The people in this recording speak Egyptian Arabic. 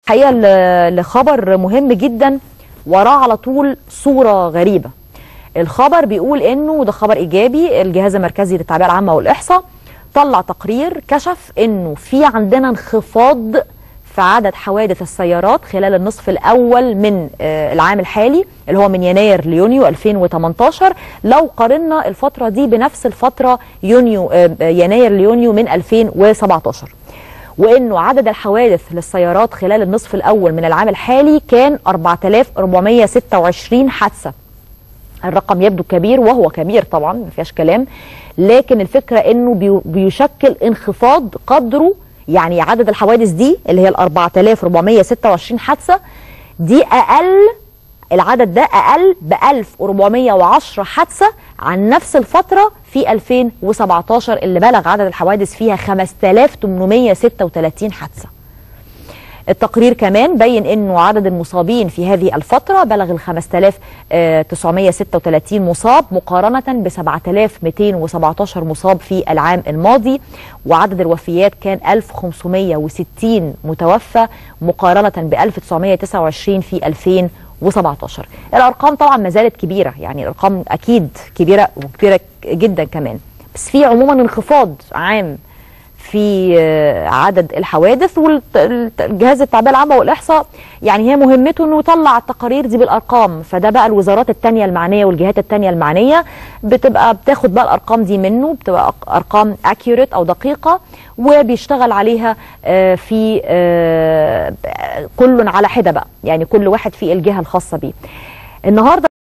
حقيقه ل- لخبر مهم جدا وراه على طول صوره غريبه الخبر بيقول انه وده خبر ايجابي الجهاز المركزي للتعبئه العامه والاحصاء طلع تقرير كشف انه في عندنا انخفاض في عدد حوادث السيارات خلال النصف الاول من آه، العام الحالي اللي هو من يناير ليونيو 2018 لو قارنا الفتره دي بنفس الفتره يونيو آه، يناير ليونيو من 2017 وانه عدد الحوادث للسيارات خلال النصف الاول من العام الحالي كان 4426 حادثه الرقم يبدو كبير وهو كبير طبعا ما فيهاش كلام لكن الفكره انه بي- بيشكل انخفاض قدره يعني عدد الحوادث دي اللي هي ال 4426 حادثه دي اقل العدد ده اقل ب 1410 حادثه عن نفس الفتره في 2017 اللي بلغ عدد الحوادث فيها 5836 حادثه التقرير كمان بين انه عدد المصابين في هذه الفتره بلغ ال 5936 مصاب مقارنه ب 7217 مصاب في العام الماضي وعدد الوفيات كان 1560 متوفى مقارنه ب 1929 في 2017 الارقام طبعا ما زالت كبيره يعني الارقام اكيد كبيره وكبيره جدا كمان بس في عموما انخفاض عام في آه، عدد الحوادث والجهاز التعبئه العامه والاحصاء يعني هي مهمته انه يطلع التقارير دي بالارقام فده بقى الوزارات التانية المعنيه والجهات التانية المعنيه بتبقى بتاخد بقى الارقام دي منه بتبقى أق- ارقام اكيوريت او دقيقه وبيشتغل عليها آه، في آه، كل على حده بقى يعني كل واحد في الجهه الخاصه بيه النهارده